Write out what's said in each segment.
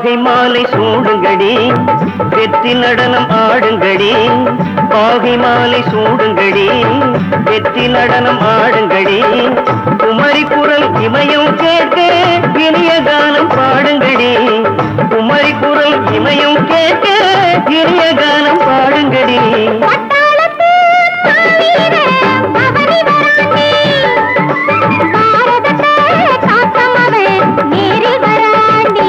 பாகை மாலை சூடுங்கடி வெற்றி நடனம் ஆடுங்கடி பாகை மாலை சூடுங்கடி வெற்றி நடனம் ஆடுங்கடி குமரி குரல் இமயம் கேட்க இனிய கானம் பாடுங்கடி குமரி குரல் இமயம் கேட்க இனிய கானம் பாடுங்கடி பட்டாளத்து மாவீர பவனி வராண்டி. பாரதத்தை காத்தமவன் நேரில் வராண்டி.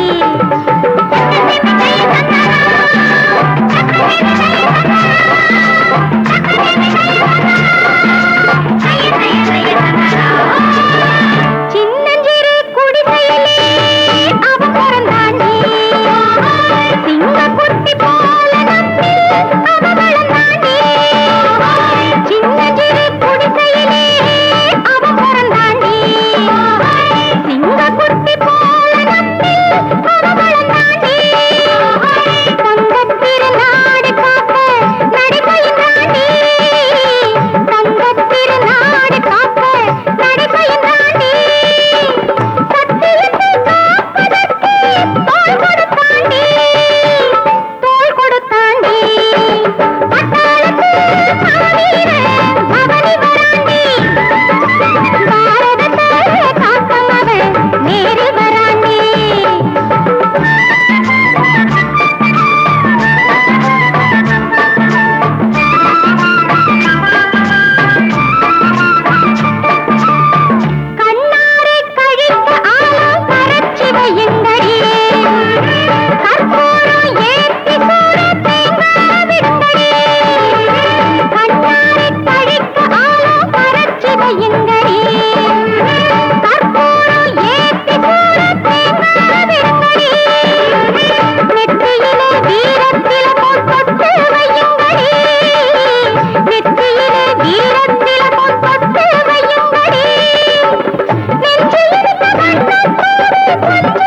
சின்னஞ்சிறு குடிசையிலே அவன் பிறந்தாண்டி. சிங்கக்குட்டி போல நம்மில் அவன் வளர்ந்தாண்டி. சின்னஞ்சிறு குடிசையிலே அவன் பிறந்தாண்டி. சிங்கக்குட்டி போல நம்மில் அவன் வளர்ந்தாண்டி. தங்கத் திருநாடு காக்க நடை பயின்றாண்டி. தங்கத் திருநாடு காக்க நடை பயின்றாண்டி. சத்தியத்தை காப்பதற்கு தோள் கொடுத்தாண்டி. தோள் கொடுத்தாண்டி. பட்டாளத்து மாவீர பவனி வராண்டி. பாரதத்தை காத்தமவன் நேரில் வராண்டி கண்ணாரை கழித்த ஆலம் பரச்சி வையுங்கடி கற்பூரம் ஏற்றி சூட தேங்காய் விடுங்கடி கண்ணாரை கழித்த ஆலம் பரச்சி வையுங்கடி கற்பூரம் ஏற்றி சூட தேங்காய் விடுங்கடி நெற்றியிலே வீரத்தில பொட்டு வையுங்கடி நெற்றியிலே வீரத்தில பொட்டு வையுங்கடி நெஞ்சிலிருந்த வண்ணத்தோடு கொஞ்சம்